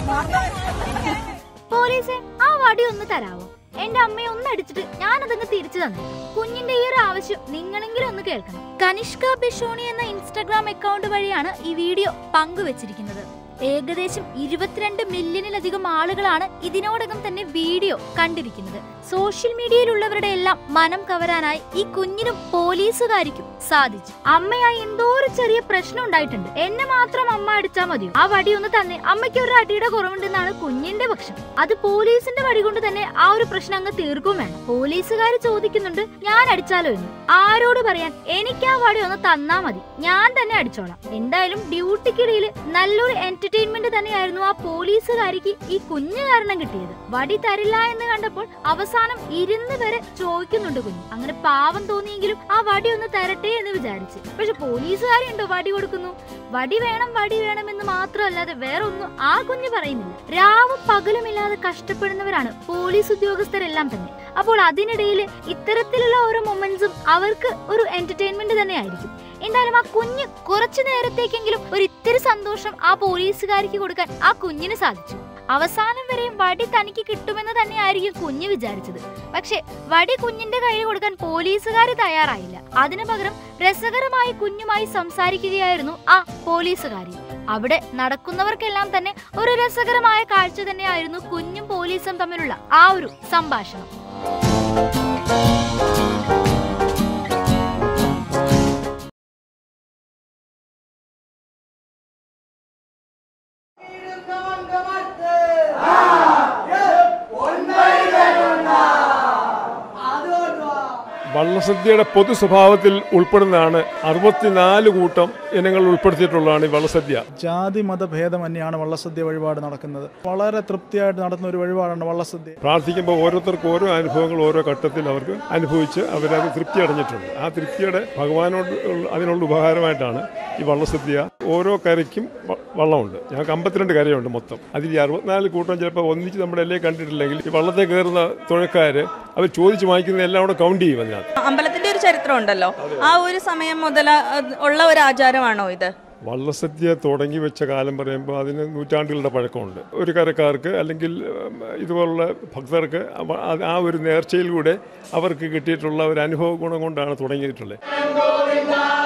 പോലീസെ ആ വടി ഒന്ന് തരാവോ എന്റെ അമ്മയെ ഒന്ന് അടിച്ചിട്ട് ഞാൻ അതങ്ങ് തിരിച്ചു തന്നെ കുഞ്ഞിന്റെ ഈ ഒരു ആവശ്യം നിങ്ങളെങ്കിലും ഒന്ന് കേൾക്കണം കനിഷ്ക ബിഷോണി എന്ന ഇൻസ്റ്റഗ്രാം അക്കൗണ്ട് വഴിയാണ് ഈ വീഡിയോ പങ്കുവച്ചിരിക്കുന്നത് ഏകദേശം ഇരുപത്തിരണ്ട് മില്യണിലധികം ആളുകളാണ് ഇതിനോടകം തന്നെ വീഡിയോ കണ്ടിരിക്കുന്നത് സോഷ്യൽ മീഡിയയിലുള്ളവരുടെ എല്ലാം മനം കവരാനായി ഈ കുഞ്ഞിനും പോലീസുകാരിക്കും സാധിച്ചു അമ്മയായി എന്തോ ഒരു ചെറിയ പ്രശ്നം ഉണ്ടായിട്ടുണ്ട് എന്നെ മാത്രം അമ്മ അടിച്ചാൽ മതിയോ ആ വടി ഒന്ന് തന്നെ അമ്മയ്ക്ക് ഒരു അടിയുടെ കുറവുണ്ടെന്നാണ് കുഞ്ഞിന്റെ പക്ഷം അത് പോലീസിന്റെ വടി കൊണ്ട് തന്നെ ആ ഒരു പ്രശ്നം അങ്ങ് തീർക്കും വേണം പോലീസുകാർ ചോദിക്കുന്നുണ്ട് ഞാൻ അടിച്ചാലോ എന്ന് ആരോട് പറയാൻ എനിക്ക് ആ വടി ഒന്ന് തന്നാ മതി ഞാൻ തന്നെ അടിച്ചോളാം എന്തായാലും ഡ്യൂട്ടിക്കിടയിൽ നല്ലൊരു എന്റർടൈൻമെന്റ് തന്നെയായിരുന്നു ആ പോലീസുകാരിക്ക് ഈ കുഞ്ഞു കാരണം കിട്ടിയത് വടി തരില്ല എന്ന് കണ്ടപ്പോൾ അവസാനം ഇരുന്ന് വരെ ചോദിക്കുന്നുണ്ട് കുഞ്ഞ് അങ്ങനെ പാവം തോന്നിയെങ്കിലും ആ വടി ഒന്ന് തരട്ടെ എന്ന് വിചാരിച്ച് പക്ഷെ പോലീസുകാരുണ്ടോ വടി കൊടുക്കുന്നു വടി വേണം വടി വേണം എന്ന് മാത്രമല്ലാതെ വേറെ ഒന്നും ആ കുഞ്ഞ് പറയുന്നില്ല രാവും പകലുമില്ലാതെ കഷ്ടപ്പെടുന്നവരാണ് പോലീസ് ഉദ്യോഗസ്ഥരെല്ലാം തന്നെ അപ്പോൾ അതിനിടയിൽ ഇത്തരത്തിലുള്ള ഓരോ മൊമെന്റ്സും അവർക്ക് ഒരു എന്റർടൈൻമെന്റ് തന്നെ ആയിരിക്കും എന്തായാലും ആ കുഞ്ഞ് കുറച്ചു നേരത്തേക്കെങ്കിലും ഒരു ഇത്തിരി സന്തോഷം ആ പോലീസുകാരിക്ക് കൊടുക്കാൻ ആ കുഞ്ഞിന് സാധിച്ചു അവസാനം വരെയും വടി തനിക്ക് കിട്ടുമെന്ന് തന്നെയായിരിക്കും കുഞ്ഞ് വിചാരിച്ചത് പക്ഷെ വടി കുഞ്ഞിന്റെ കയ്യിൽ കൊടുക്കാൻ പോലീസുകാർ തയ്യാറായില്ല അതിനു പകരം രസകരമായി കുഞ്ഞുമായി സംസാരിക്കുകയായിരുന്നു ആ പോലീസുകാരി അവിടെ നടക്കുന്നവർക്കെല്ലാം തന്നെ ഒരു രസകരമായ കാഴ്ച തന്നെയായിരുന്നു കുഞ്ഞും പോലീസും തമ്മിലുള്ള ആ ഒരു സംഭാഷണം വള്ളസദ്യയുടെ പൊതു സ്വഭാവത്തിൽ ഉൾപ്പെടുന്നതാണ് അറുപത്തിനാല് കൂട്ടം ഇനങ്ങൾ ഉൾപ്പെടുത്തിയിട്ടുള്ളതാണ് ഈ വള്ളസദ്യ ജാതി മതഭേദമന്യാണ് വള്ളസദ്യ വഴിപാട് നടക്കുന്നത് വളരെ തൃപ്തിയായിട്ട് നടത്തുന്ന ഒരു വഴിപാടാണ് വള്ളസദ്യ പ്രാർത്ഥിക്കുമ്പോൾ ഓരോരുത്തർക്കും ഓരോ അനുഭവങ്ങൾ ഓരോ ഘട്ടത്തിൽ അവർക്ക് അനുഭവിച്ച് അവരത് തൃപ്തി അടഞ്ഞിട്ടുണ്ട് ആ തൃപ്തിയുടെ ഭഗവാനോട് ഉള്ള- അതിനുള്ള ഉപകാരമായിട്ടാണ് ഈ വള്ളസദ്യ ഓരോ കരയ്ക്കും വ- വള്ളമുണ്ട് ഞങ്ങൾക്ക് അമ്പത്തിരണ്ട് കരയുണ്ട് മൊത്തം അതിൽ ഈ അറുപത്തിനാല് കൂട്ടം ചിലപ്പോൾ ഒന്നിച്ച് നമ്മുടെ എല്ലാം കണ്ടിട്ടില്ലെങ്കിൽ ഈ വള്ളത്തെ കയറുന്ന തുഴക്കാർ അവർ ചോദിച്ച് വാങ്ങിക്കുന്ന എല്ലാം കൂടെ കൗണ്ട് ചെയ്യും അതിനകത്ത് അമ്പലത്തിന്റെ ഒരു ചരിത്രം ഉണ്ടല്ലോ ആ ഒരു സമയം മുതൽ അത് ഉള്ള ഒരു ആചാരമാണോ ഇത് വള്ളസദ്യ തുടങ്ങി വെച്ച കാലം പറയുമ്പോൾ അതിന് നൂറ്റാണ്ടുകളുടെ പഴക്കമുണ്ട് ഒരു കരക്കാർക്ക് അല്ലെങ്കിൽ ഉം, ഇതുപോലുള്ള ഭക്തർക്ക് അവ- അത് ആ ഒരു നേർച്ചയിലൂടെ അവർക്ക് കിട്ടിയിട്ടുള്ള ഒരു അനുഭവ ഗുണം കൊണ്ടാണ് തുടങ്ങിയിട്ടുള്ളത്